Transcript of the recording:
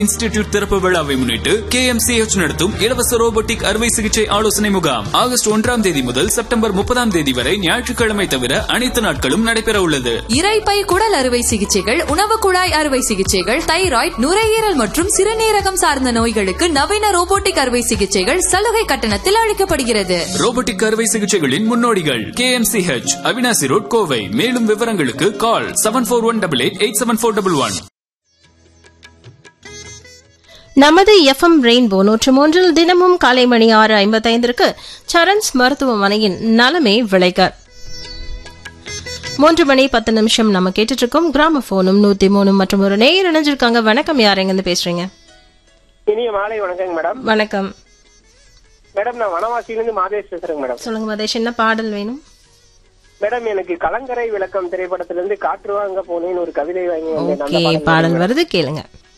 Institute திறப்பு விழாவை முன்னிட்டு கே நடத்தும் இலவச ரோபோட்டிக் அறுவை சிகிச்சை ஆலோசனை முகாம் ஆகஸ்ட் ஒன்றாம் தேதி முதல் செப்டம்பர் முப்பதாம் தேதி வரை ஞாயிற்றுக்கிழமை தவிர அனைத்து நாட்களும் நடைபெற உள்ளது இரைப்பை குடல் அறுவை சிகிச்சைகள் உணவு குழாய் அறுவை சிகிச்சைகள் தைராய்டு நுரையீரல் மற்றும் சிறுநீரகம் சார்ந்த நோய்களுக்கு நவீன ரோபோட்டிக் அறுவை சிகிச்சைகள் சலுகை கட்டணத்தில் அளிக்கப்படுகிறது ரோபோட்டிக் அறுவை சிகிச்சைகளின் முன்னோடிகள் கே அவினாசி ரோட் கோவை மேலும் விவரங்களுக்கு call seven four one double eight eight seven four double one நமது எஃப்எம் ரெயின்போ நூற்று மூன்றில் தினமும் காலை மணி ஆறு ஐம்பத்தைந்திற்கு சரண்ஸ் மருத்துவமனையின் நலமே விளைக மூன்று மணி பத்து நிமிஷம் நம்ம கேட்டுட்டு இருக்கோம் கிராம போனும் நூத்தி மூணு மற்றும் ஒரு நேயர் இணைஞ்சிருக்காங்க வணக்கம் யார் எங்க இருந்து பேசுறீங்க இனிய மாலை வணக்கங்க மேடம் வணக்கம் மேடம் நான் வனவாசியிலிருந்து மாதேஷ் பேசுறேங்க மேடம் சொல்லுங்க மதேஷ் என்ன பாடல் வேணும் மேடம் எனக்கு கலங்கரை விளக்கம் திரைப்படத்திலிருந்து காற்று வாங்க போனேன்னு ஒரு கவிதை வாங்கி வந்தேன். அந்த ஓகே பாடல் பாடல் வேணும் வருது கேளுங்க